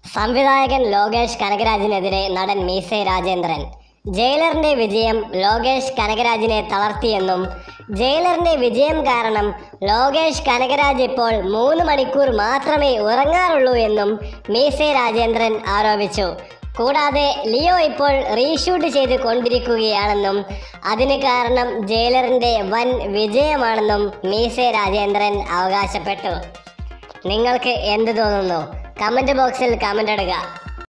സംവിധായകൻ ലോകേഷ് കനകരാജിനെതിരെ നടൻ മീസെ രാജേന്ദ്രൻ ജയിലറിന്റെ വിജയം ലോകേഷ് കനകരാജിനെ തളർത്തിയെന്നും ജയിലറിന്റെ വിജയം കാരണം ലോകേഷ് കനകരാജ് ഇപ്പോൾ മൂന്ന് മണിക്കൂർ മാത്രമേ ഉറങ്ങാറുള്ളൂ എന്നും മീസെ രാജേന്ദ്രൻ ആരോപിച്ചു കൂടാതെ ലിയോ ഇപ്പോൾ റീഷൂട്ട് ചെയ്ത് കൊണ്ടിരിക്കുകയാണെന്നും അതിന് കാരണം ജയിലറിന്റെ വൻ വിജയമാണെന്നും മീസെ രാജേന്ദ്രൻ അവകാശപ്പെട്ടു നിങ്ങൾക്ക് എന്ത് തോന്നുന്നു കമൻറ്റ് ബോക്സിൽ കമൻ്റ് ഇടുക